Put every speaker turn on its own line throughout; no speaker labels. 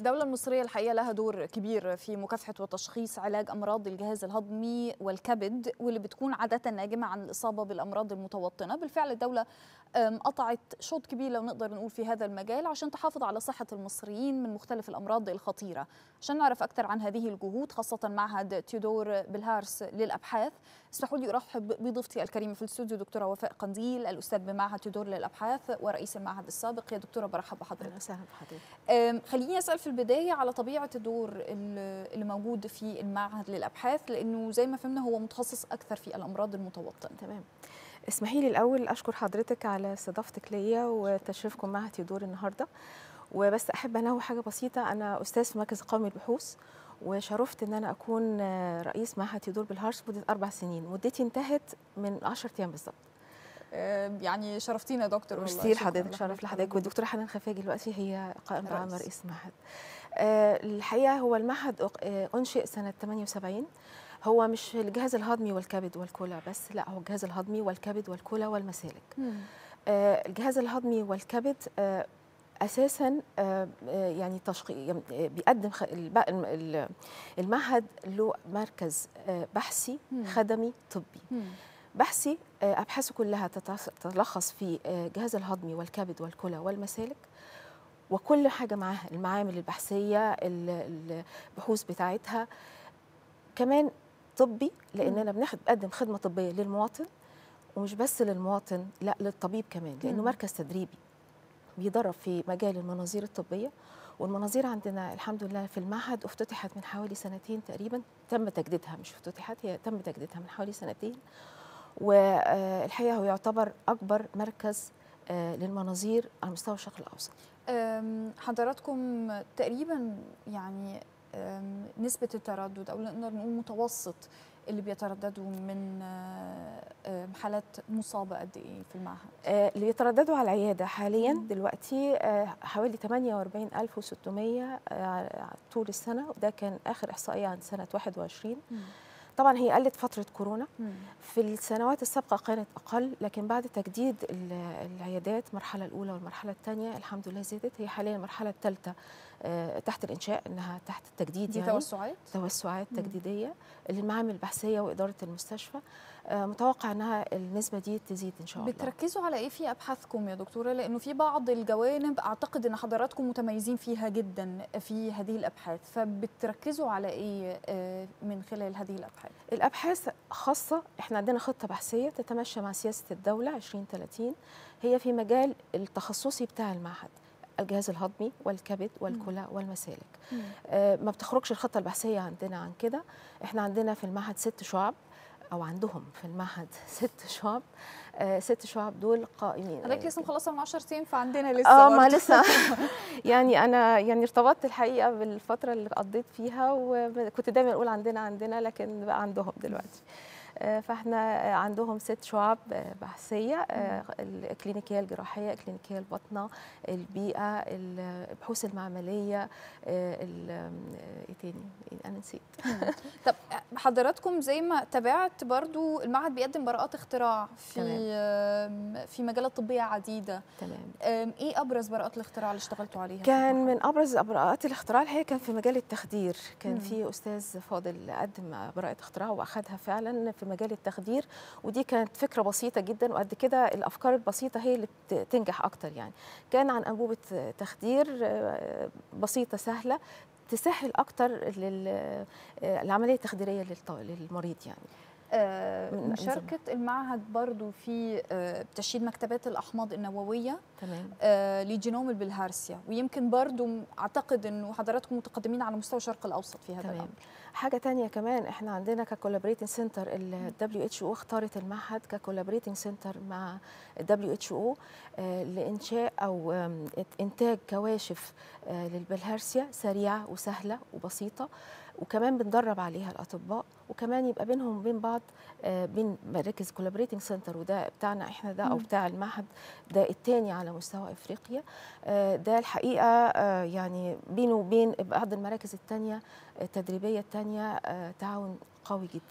الدولة المصرية الحقيقة لها دور كبير في مكافحة وتشخيص علاج أمراض الجهاز الهضمي والكبد واللي بتكون عادة ناجمة عن الإصابة بالأمراض المتوطنة بالفعل الدولة قطعت شوط كبير لو نقدر نقول في هذا المجال عشان تحافظ على صحة المصريين من مختلف الأمراض الخطيرة عشان نعرف أكثر عن هذه الجهود خاصة معهد تيودور بالهارس للأبحاث اسمحوا لي أرحب بضيفتي الكريمة في الاستوديو دكتورة وفاء قنديل الأستاذ بمعهد تيودور للأبحاث ورئيس المعهد السابق يا دكتورة برحب بحضرتك
أهلا وسهلا بحضرتك
خليني أسأل في البداية على طبيعة الدور اللي موجود في المعهد للأبحاث لأنه زي ما فهمنا هو متخصص أكثر في الأمراض المتوطنة
تمام اسمحي لي الاول اشكر حضرتك على استضافتك ليا وتشريفكم معهد تيودور النهارده وبس احب انوه حاجه بسيطه انا استاذ في مركز قومي البحوث وشرفت ان انا اكون رئيس معهد تيودور بالهارس مده اربع سنين مدتي انتهت من 10 ايام بالظبط
يعني شرفتينا يا دكتور
والله ميرسي لحضرتك شرف لحضرتك والدكتوره حنان خفاجي دلوقتي هي قائمه عامه رئيس المعهد الحقيقه هو المعهد انشئ سنه 78 هو مش الجهاز الهضمي والكبد والكلى بس لا هو الجهاز الهضمي والكبد والكلى والمسالك آه الجهاز الهضمي والكبد آه اساسا آه يعني تشخي بيقدم المعهد له مركز آه بحثي خدمي طبي بحثي آه ابحاثه كلها تتلخص في الجهاز الهضمي والكبد والكلى والمسالك وكل حاجه معاها المعامل البحثيه البحوث بتاعتها كمان طبي لاننا بنقدم خدمه طبيه للمواطن ومش بس للمواطن لا للطبيب كمان لانه مركز تدريبي بيدرب في مجال المناظير الطبيه والمناظير عندنا الحمد لله في المعهد افتتحت من حوالي سنتين تقريبا تم تجديدها مش افتتحت هي تم تجديدها من حوالي سنتين والحقيقه هو يعتبر اكبر مركز للمناظير على مستوى الشرق الاوسط
حضراتكم تقريبا يعني نسبة التردد أو نقدر نقول متوسط اللي بيترددوا من حالات مصابة قد إيه في المعهد؟
اللي بيترددوا على العيادة حاليا دلوقتي حوالي 48600 طول السنة وده كان آخر إحصائية عن سنة 21 مم. طبعا هي قلت فترة كورونا مم. في السنوات السابقة كانت أقل لكن بعد تجديد العيادات المرحلة الأولى والمرحلة الثانية الحمد لله زادت هي حاليا المرحلة الثالثة تحت الانشاء انها تحت التجديد
دي
يعني
توسعات
توسعات تجديديه للمعامل البحثيه واداره المستشفى متوقع انها النسبه دي تزيد ان شاء الله
بتركزوا على ايه في ابحاثكم يا دكتوره لانه في بعض الجوانب اعتقد ان حضراتكم متميزين فيها جدا في هذه الابحاث فبتركزوا على ايه من خلال هذه الابحاث
الابحاث خاصه احنا عندنا خطه بحثيه تتماشى مع سياسه الدوله 2030 هي في مجال التخصصي بتاع المعهد الجهاز الهضمي والكبد والكلى والمسالك آه ما بتخرجش الخطه البحثيه عندنا عن كده احنا عندنا في المعهد ست شعب او عندهم في المعهد ست شعب آه ست شعب دول قائمين
حضرتك لسه مخلصه من 10 سنين فعندنا لسه
اه ما لسه يعني انا يعني ارتبطت الحقيقه بالفتره اللي قضيت فيها وكنت دايما اقول عندنا عندنا لكن بقى عندهم دلوقتي فاحنا عندهم ست شعب بحثيه الكلينيكيه الجراحيه الكلينيكيه البطنه البيئه البحوث المعمليه ايه تاني انا نسيت
طب حضراتكم زي ما تابعت برضو المعهد بيقدم براءات اختراع في تمام. في مجالات طبيه عديده
تمام
ايه ابرز براءات الاختراع اللي اشتغلتوا عليها
كان من ابرز براءات الاختراع هي كان في مجال التخدير كان مم. في استاذ فاضل قدم براءه اختراع واخدها فعلا في مجال التخدير ودي كانت فكره بسيطه جدا وقد كده الافكار البسيطه هي اللي بتنجح اكتر يعني كان عن انبوبه تخدير بسيطه سهله تسهل اكتر العمليه التخديريه للمريض يعني
مشاركة المعهد برضو في تشييد مكتبات الأحماض النووية
تمام
لجينوم البلهارسيا ويمكن برضو أعتقد أنه حضراتكم متقدمين على مستوى الشرق الأوسط في هذا
تمام.
الأمر
حاجة تانية كمان احنا عندنا ككولابريتنج سنتر ال WHO اختارت المعهد ككولابريتنج سنتر مع ال WHO لإنشاء أو إنتاج كواشف للبلهارسيا سريعة وسهلة وبسيطة وكمان بندرب عليها الاطباء وكمان يبقى بينهم وبين بعض بين مراكز كولابريتنج سنتر وده بتاعنا احنا ده او بتاع المعهد ده الثاني على مستوى افريقيا ده الحقيقه يعني بينه وبين بعض المراكز الثانيه التدريبيه الثانيه تعاون قوي جدا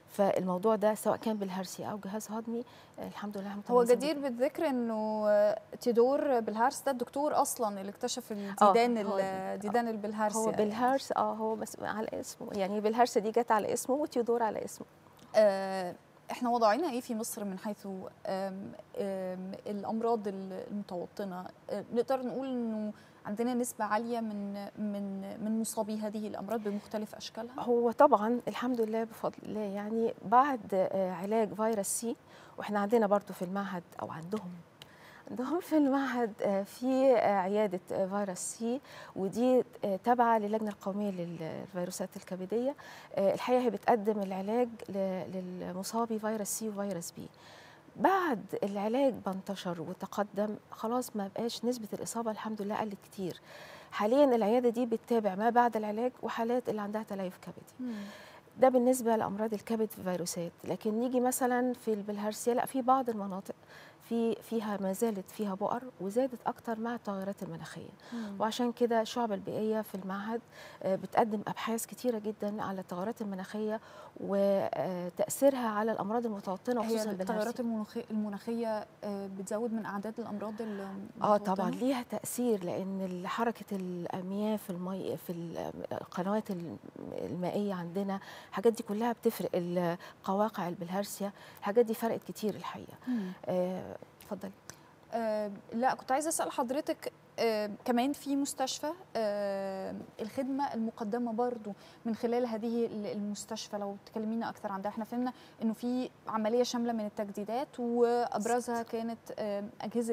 فالموضوع ده سواء كان بالهرسي او جهاز هضمي الحمد لله
هو جدير بالذكر انه تيدور بالهارس ده الدكتور اصلا اللي اكتشف الديدان الديدان البلهارس
هو بالهارس اه هو بس على اسمه يعني بالهارس دي جت على اسمه وتيودور على اسمه
آه احنا وضعنا ايه في مصر من حيث آم آم الامراض المتوطنه نقدر نقول انه عندنا نسبة عالية من من من مصابي هذه الأمراض بمختلف أشكالها؟
هو طبعا الحمد لله بفضل الله يعني بعد علاج فيروس سي واحنا عندنا برضو في المعهد أو عندهم عندهم في المعهد في عيادة فيروس سي ودي تابعة للجنة القومية للفيروسات الكبدية الحقيقة هي بتقدم العلاج للمصابي فيروس سي وفيروس بي بعد العلاج ما انتشر وتقدم خلاص ما بقاش نسبة الإصابة الحمد لله قلت كتير حاليا العيادة دي بتتابع ما بعد العلاج وحالات اللي عندها تليف كبدي مم. ده بالنسبة لأمراض الكبد في فيروسات لكن نيجي مثلا في البلهارسيا لا في بعض المناطق في فيها ما زالت فيها بؤر وزادت اكتر مع التغيرات المناخيه مم. وعشان كده الشعب البيئيه في المعهد بتقدم ابحاث كتيره جدا على التغيرات المناخيه وتاثيرها على الامراض المتوطنه
وخصوصا التغيرات المناخيه بتزود من اعداد الامراض
اه طبعا ليها تاثير لان حركه الامياه في المي في القنوات المائيه عندنا الحاجات دي كلها بتفرق القواقع البلهارسيا الحاجات دي فرقت كتير الحقيقه آه اتفضلي
آه لا كنت عايزه اسال حضرتك آه كمان في مستشفى آه الخدمه المقدمه برضو من خلال هذه المستشفى لو تكلمينا اكثر عن ده احنا فهمنا انه في عمليه شامله من التجديدات وابرزها كانت آه اجهزه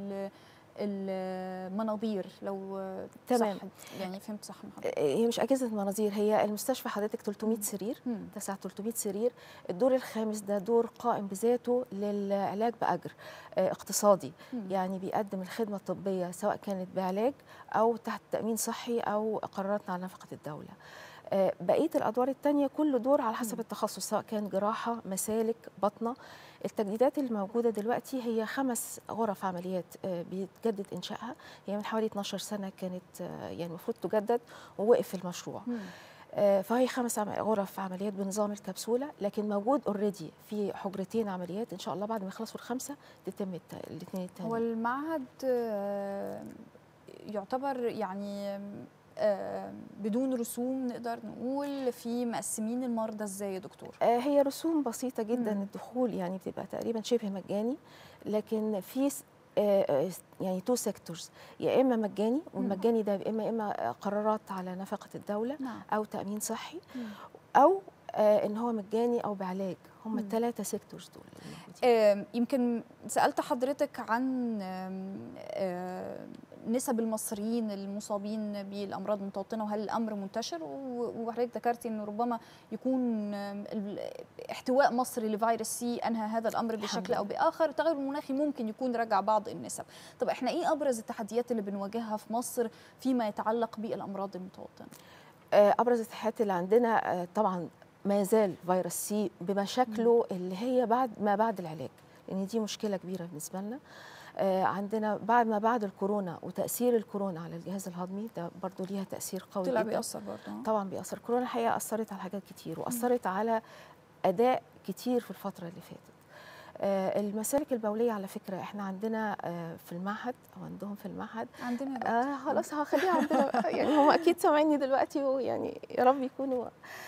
المناظير لو
تمام
صح يعني فهمت صح
هي مش اجهزه مناظير هي المستشفى حضرتك 300 سرير تسع 300 سرير الدور الخامس ده دور قائم بذاته للعلاج باجر اقتصادي مم. يعني بيقدم الخدمه الطبيه سواء كانت بعلاج او تحت تامين صحي او قرارات على نفقه الدوله بقيه الادوار الثانيه كل دور على حسب التخصص سواء كان جراحه مسالك بطنه التجديدات الموجوده دلوقتي هي خمس غرف عمليات بيتجدد انشائها هي من حوالي 12 سنه كانت يعني المفروض تجدد ووقف المشروع مم. فهي خمس غرف عمليات بنظام الكبسوله لكن موجود اوريدي في حجرتين عمليات ان شاء الله بعد ما يخلصوا الخمسه تتم الاثنين التانيين
هو المعهد يعتبر يعني بدون رسوم نقدر نقول في مقسمين المرضى ازاي يا دكتور؟
هي رسوم بسيطه جدا مم. الدخول يعني بتبقى تقريبا شبه مجاني لكن في يعني تو سيكتورز يا اما مجاني والمجاني ده يا اما اما قرارات على نفقه الدوله
نعم.
او تامين صحي مم. او ان هو مجاني او بعلاج هم الثلاثه سيكتورز دول
آه يمكن سالت حضرتك عن آه نسب المصريين المصابين بالامراض المتوطنه وهل الامر منتشر وحضرتك ذكرتي انه ربما يكون احتواء مصر لفيروس سي انهى هذا الامر بشكل او باخر التغير المناخي ممكن يكون رجع بعض النسب طب احنا ايه ابرز التحديات اللي بنواجهها في مصر فيما يتعلق بالامراض المتوطنه
ابرز التحديات اللي عندنا طبعا ما زال فيروس سي بمشاكله اللي هي بعد ما بعد العلاج لان دي مشكله كبيره بالنسبه لنا آه عندنا بعد ما بعد الكورونا وتاثير الكورونا على الجهاز الهضمي ده برضه ليها تاثير قوي
طلع بيأثر برضه
طبعا بيأثر كورونا الحقيقه اثرت على حاجات كتير واثرت على اداء كتير في الفتره اللي فاتت آه المسالك البوليه على فكره احنا عندنا آه في المعهد او عندهم في المعهد
عندنا
آه خلاص هخليها عندنا يعني هم اكيد سامعيني دلوقتي ويعني يا رب يكونوا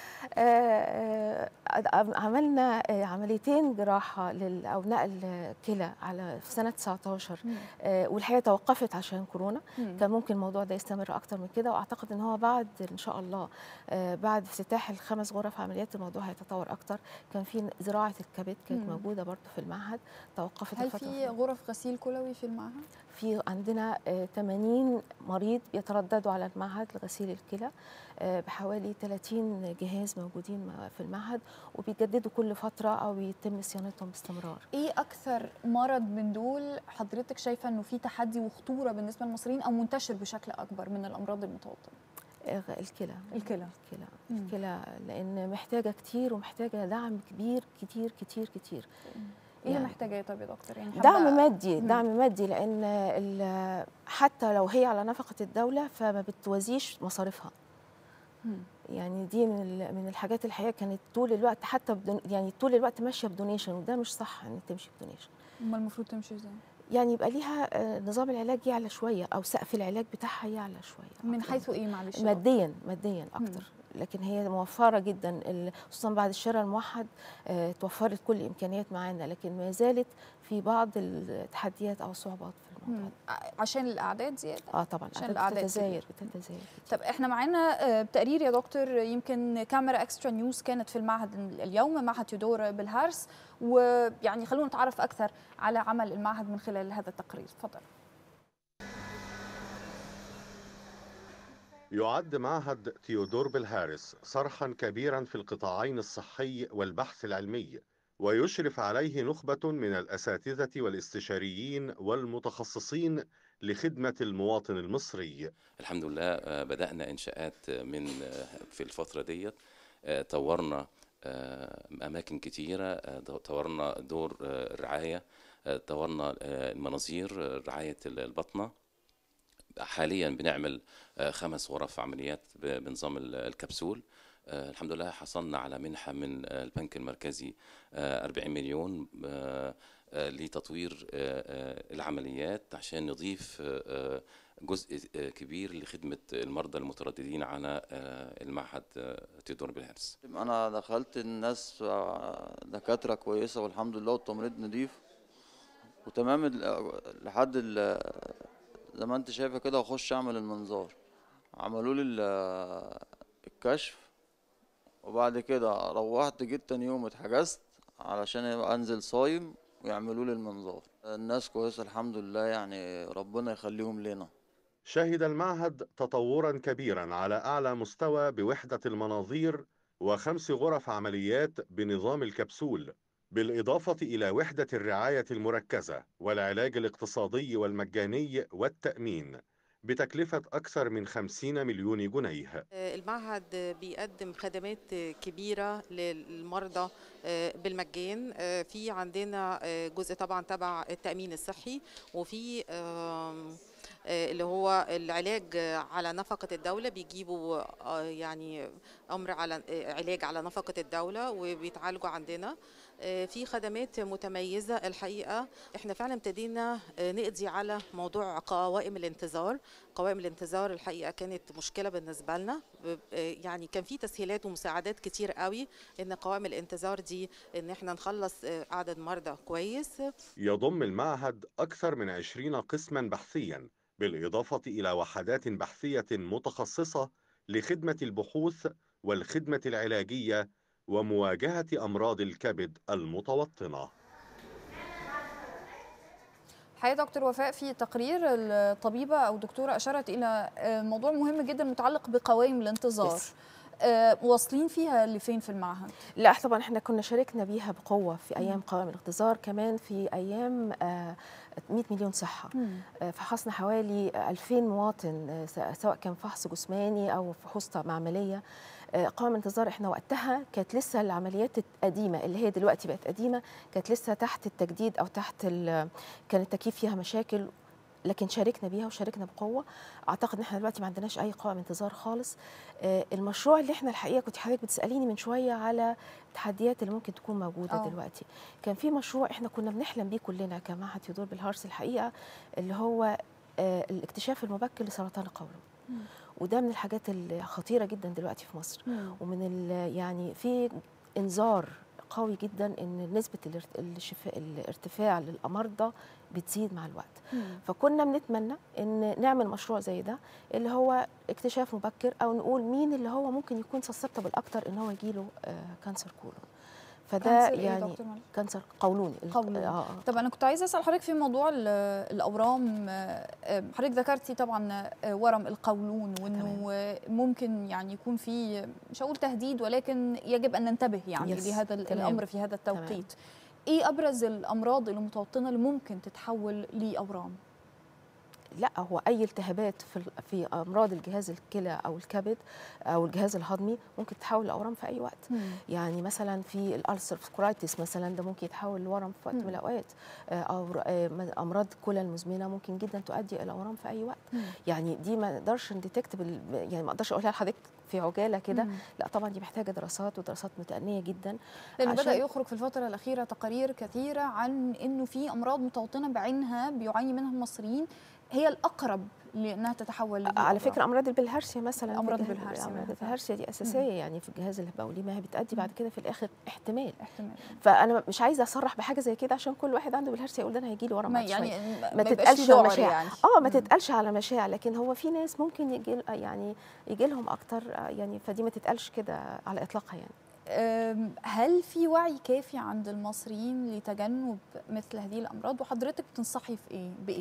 آه عملنا عمليتين جراحه لل او نقل كلى على في سنه 19 آه والحقيقه توقفت عشان كورونا
مم.
كان ممكن الموضوع ده يستمر اكتر من كده واعتقد ان هو بعد ان شاء الله آه بعد افتتاح الخمس غرف عمليات الموضوع هيتطور اكتر كان في زراعه الكبد كانت
مم.
موجوده برضه في المعهد توقفت
هل
الفتره
في غرف غسيل كلوي في المعهد
في عندنا 80 مريض يترددوا على المعهد لغسيل الكلى بحوالي 30 جهاز موجودين في المعهد وبيجددوا كل فتره او يتم صيانتهم باستمرار.
ايه اكثر مرض من دول حضرتك شايفه انه في تحدي وخطوره بالنسبه للمصريين او منتشر بشكل اكبر من الامراض المتوطنه؟
الكلى
الكلى
الكلى الكلى لان محتاجه كتير ومحتاجه دعم كبير كتير كتير كتير
ايه يعني محتاجه طب يا دكتور يعني
دعم مادي مم. دعم مادي لان حتى لو هي على نفقه الدوله فما بتوازيش مصاريفها يعني دي من من الحاجات الحقيقه كانت طول الوقت حتى بدون يعني طول الوقت ماشيه بدونيشن وده مش صح ان تمشي بدونيشن
امال المفروض تمشي ازاي
يعني يبقى ليها نظام العلاج يعلى شويه او سقف العلاج بتاعها يعلى شويه
من حيث ايه معلش
ماديا ماديا اكتر مم. لكن هي موفره جدا خصوصا بعد الشراء الموحد توفرت كل الامكانيات معانا لكن ما زالت في بعض التحديات او الصعوبات في الموضوع
عشان الاعداد زياده
اه طبعا
عشان الاعداد
بتتزايد بتتزايد
طب احنا معانا تقرير يا دكتور يمكن كاميرا اكسترا نيوز كانت في المعهد اليوم معهد تيودور بالهارس ويعني خلونا نتعرف اكثر على عمل المعهد من خلال هذا التقرير تفضل
يعد معهد تيودور بالهارس صرحا كبيرا في القطاعين الصحي والبحث العلمي ويشرف عليه نخبة من الأساتذة والاستشاريين والمتخصصين لخدمة المواطن المصري
الحمد لله بدأنا إنشاءات من في الفترة ديت طورنا أماكن كتيرة طورنا دور الرعاية طورنا المناظير رعاية البطنة حاليا بنعمل خمس غرف عمليات بنظام الكبسول الحمد لله حصلنا على منحة من البنك المركزي 40 مليون لتطوير العمليات عشان نضيف جزء كبير لخدمة المرضى المترددين على المعهد تيودور بالهرس
أنا دخلت الناس دكاترة كويسة والحمد لله والتمريض نضيف وتمام لحد زي ما انت شايفه كده واخش اعمل المنظار عملوا لي الكشف وبعد كده روحت جيت تاني يوم اتحجزت علشان انزل صايم ويعملوا لي المنظار الناس كويسه الحمد لله يعني ربنا يخليهم لنا
شهد المعهد تطورا كبيرا على اعلى مستوى بوحده المناظير وخمس غرف عمليات بنظام الكبسول بالإضافة إلى وحدة الرعاية المركزة والعلاج الاقتصادي والمجاني والتأمين بتكلفة أكثر من 50 مليون جنيه
المعهد بيقدم خدمات كبيرة للمرضى بالمجان في عندنا جزء طبعا تبع التأمين الصحي وفي اللي هو العلاج على نفقة الدولة بيجيبوا يعني أمر على علاج على نفقة الدولة وبيتعالجوا عندنا في خدمات متميزة الحقيقة احنا فعلا ابتدينا نقضي على موضوع قوائم الانتظار قوائم الانتظار الحقيقة كانت مشكلة بالنسبة لنا يعني كان في تسهيلات ومساعدات كتير قوي ان قوائم الانتظار دي ان احنا نخلص عدد مرضى كويس
يضم المعهد أكثر من 20 قسما بحثيا بالإضافة إلى وحدات بحثية متخصصة لخدمة البحوث والخدمة العلاجية ومواجهة أمراض الكبد المتوطنة
حقيقة دكتور وفاء في تقرير الطبيبة أو دكتورة أشارت إلى موضوع مهم جدا متعلق بقوائم الانتظار يس. أه واصلين فيها لفين في المعهد؟
لا طبعا احنا كنا شاركنا بيها بقوه في ايام قوائم الانتظار كمان في ايام آه 100 مليون صحه آه فحصنا حوالي 2000 مواطن آه سواء كان فحص جسماني او فحوص معمليه قوائم انتظار احنا وقتها كانت لسه العمليات القديمه اللي هي دلوقتي بقت قديمه كانت لسه تحت التجديد او تحت كان التكييف فيها مشاكل لكن شاركنا بيها وشاركنا بقوه اعتقد ان احنا دلوقتي ما عندناش اي قوائم انتظار خالص المشروع اللي احنا الحقيقه كنت حضرتك بتساليني من شويه على التحديات اللي ممكن تكون موجوده أوه. دلوقتي كان في مشروع احنا كنا بنحلم بيه كلنا كمعهد تيودور بالهارس الحقيقه اللي هو الاكتشاف المبكر لسرطان القولون وده من الحاجات الخطيره جدا دلوقتي في مصر مم. ومن يعني في انذار قوي جدا ان نسبه الشفاء الارتفاع للامراض بتزيد مع الوقت مم. فكنا بنتمنى ان نعمل مشروع زي ده اللي هو اكتشاف مبكر او نقول مين اللي هو ممكن يكون سسبتبل اكتر ان هو يجيله آه كانسر كولون فده يعني كانسر قولوني
قولوني آه. طب انا كنت عايزه اسال حضرتك في موضوع الاورام حضرتك ذكرتي طبعا ورم القولون وانه ممكن يعني يكون في مش هقول تهديد ولكن يجب ان ننتبه يعني يس. لهذا تمام. الامر في هذا التوقيت تمام. ايه ابرز الامراض المتوطنه اللي ممكن تتحول لاورام
لا هو اي التهابات في ال- في امراض الجهاز الكلى او الكبد او الجهاز الهضمي ممكن تتحول لاورام في اي وقت يعني مثلا في الالسر كورايتس مثلا ده ممكن يتحول لورم في وقت من
مم.
الاوقات آه، او آه، من- امراض الكلى المزمنه ممكن جدا تؤدي الى ورم في اي وقت يعني دي ما نقدرش نديتكت بال... يعني ما اقدرش اقولها لحضرتك في عجاله كده
مم.
لا طبعا دي محتاجه دراسات ودراسات متأنية جدا
لأنه بدأ
عشان-
يخرج في الفترة الأخيرة تقارير كثيرة عن إنه في أمراض متوطنة بعينها بيعاني منها المصريين هي الأقرب لأنها تتحول لهذه
على
الأمراض.
فكره امراض البلهارسيا مثلا
أمراض
في الجهاز-
البلهارسيا
امراض
بالفعل.
البلهارسيا دي اساسيه يعني في الجهاز البولي ما هي بتؤدي بعد كده في الاخر احتمال
احتمال
فانا مش عايزه اصرح بحاجه زي كده عشان كل واحد عنده بالهرسيا يقول ده انا هيجي لي ورم
ما
بعد شوية.
يعني
ما
يبقاش
تتقالش
في ذعر
مشاعر.
يعني
اه ما
مم.
تتقالش على مشاعر لكن هو في ناس ممكن يجي يعني يجي لهم اكتر آه، يعني فدي ما تتقالش كده على اطلاقها يعني
أم، هل في وعي كافي عند المصريين لتجنب مثل هذه الأمراض وحضرتك بتنصحي في إيه بإيه؟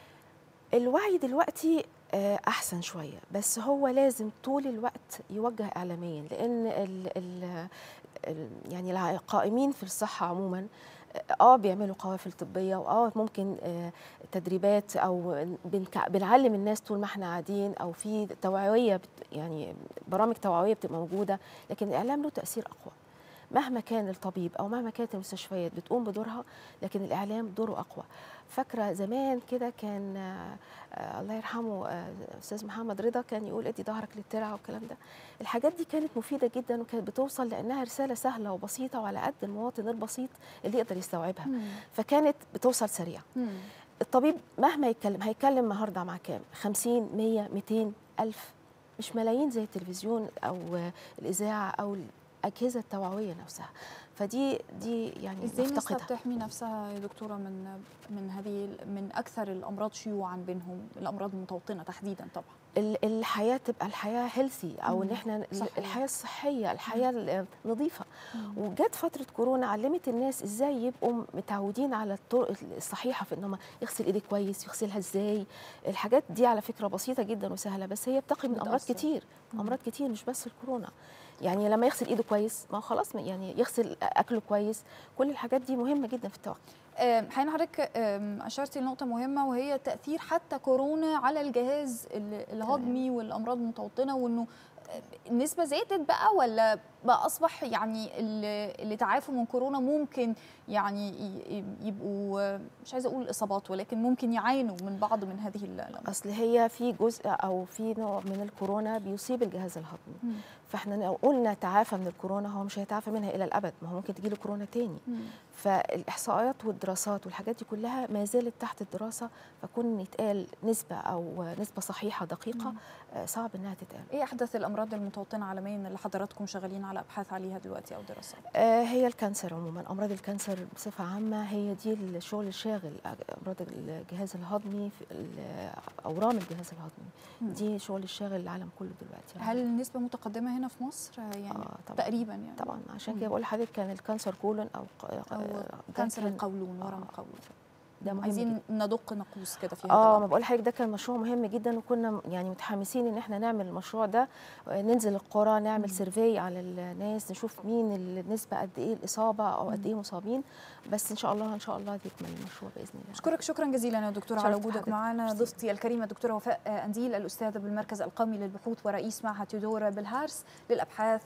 الوعي دلوقتي آه، احسن شويه بس هو لازم طول الوقت يوجه اعلاميا لان ال ال ال يعني القائمين في الصحه عموما اه بيعملوا قوافل طبيه واه ممكن آه تدريبات او بنك- بنعلم الناس طول ما احنا قاعدين او في توعويه بت- يعني برامج توعويه بتبقى موجوده لكن الاعلام له تاثير اقوى مهما كان الطبيب او مهما كانت المستشفيات بتقوم بدورها لكن الاعلام دوره اقوى فاكره زمان كده كان آه، آه، الله يرحمه آه، استاذ محمد رضا كان يقول ادي ظهرك للترعه والكلام ده الحاجات دي كانت مفيده جدا وكانت بتوصل لانها رساله سهله وبسيطه وعلى قد المواطن البسيط اللي يقدر يستوعبها فكانت بتوصل سريع الطبيب مهما يتكلم هيتكلم النهارده مع كام 50 100 200 ألف مش ملايين زي التلفزيون أو آه، الإذاعة أو الأجهزة التوعوية نفسها فدي دي يعني
ازاي الناس
مفتقدة
بتحمي نفسها يا دكتوره من من هذه من اكثر الامراض شيوعا بينهم الامراض المتوطنه تحديدا طبعا
ال- الحياة تبقى الحياة هيلثي أو إن
مم.
إحنا ال-
صحية.
الحياة الصحية الحياة النظيفة وجت فترة كورونا علمت الناس إزاي يبقوا متعودين على الطرق الصحيحة في إن هم يغسل إيديه كويس يغسلها إزاي الحاجات دي على فكرة بسيطة جدا وسهلة بس هي بتقي من أمراض
بتأثر.
كتير
مم.
أمراض كتير مش بس الكورونا يعني لما يغسل ايده كويس ما هو خلاص يعني يغسل اكله كويس كل الحاجات دي مهمه جدا في التوعيه
آم، حين حضرتك آم، اشرتي لنقطه مهمه وهي تاثير حتى كورونا على الجهاز ال- الهضمي والامراض المتوطنه وانه آه، النسبه زادت بقى ولا بقى اصبح يعني اللي اللي تعافوا من كورونا ممكن يعني ي- ي- يبقوا آه، مش عايزه اقول اصابات ولكن ممكن يعانوا من بعض من هذه ال- الامراض
اصل هي في جزء او في نوع من الكورونا بيصيب الجهاز الهضمي
مم.
فاحنا لو قلنا تعافى من الكورونا هو مش هيتعافى منها الى الابد ما هو ممكن تجيله كورونا تاني
مم.
فالاحصائيات والدراسات والحاجات دي كلها ما زالت تحت الدراسه فكون يتقال نسبه او نسبه صحيحه دقيقه
مم.
آه، صعب انها تتقال
ايه احدث الامراض المتوطنه عالميا اللي حضراتكم شغالين على ابحاث عليها دلوقتي او دراسات
آه، هي الكانسر عموما امراض الكانسر بصفه عامه هي دي الشغل الشاغل امراض الجهاز الهضمي في ال- اورام الجهاز الهضمي
مم.
دي شغل الشاغل العالم كله دلوقتي
هل النسبه متقدمه هنا في مصر يعني
آه طبعا
تقريبا يعني
طبعا عشان
مم.
كده بقول لحضرتك كان الكانسر كولون او ق-
او
ده
كانسر
كان-
القولون ورم
آه،
القولون
ده مهم
عايزين
جداً.
ندق نقوس كده في هذا
اه ما
الأمر.
بقول لحضرتك ده كان مشروع مهم جدا وكنا يعني متحمسين ان احنا نعمل المشروع ده آه، ننزل القرى نعمل
مم.
سيرفي على الناس نشوف مين النسبه قد ايه الاصابه او قد
مم.
ايه مصابين بس ان شاء الله ان شاء الله يكمل المشروع باذن الله
اشكرك شكرا جزيلا يا دكتوره على
شرفت
وجودك
حضرتك.
معنا
ميرسي.
ضيفتي الكريمه الدكتوره وفاء انديل الاستاذه بالمركز القومي للبحوث ورئيس معهد تيودور بالهارس للابحاث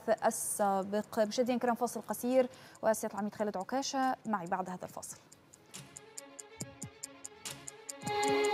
السابق مشاهدينا الكرام فاصل قصير وسياده العميد خالد عكاشه معي بعد هذا الفاصل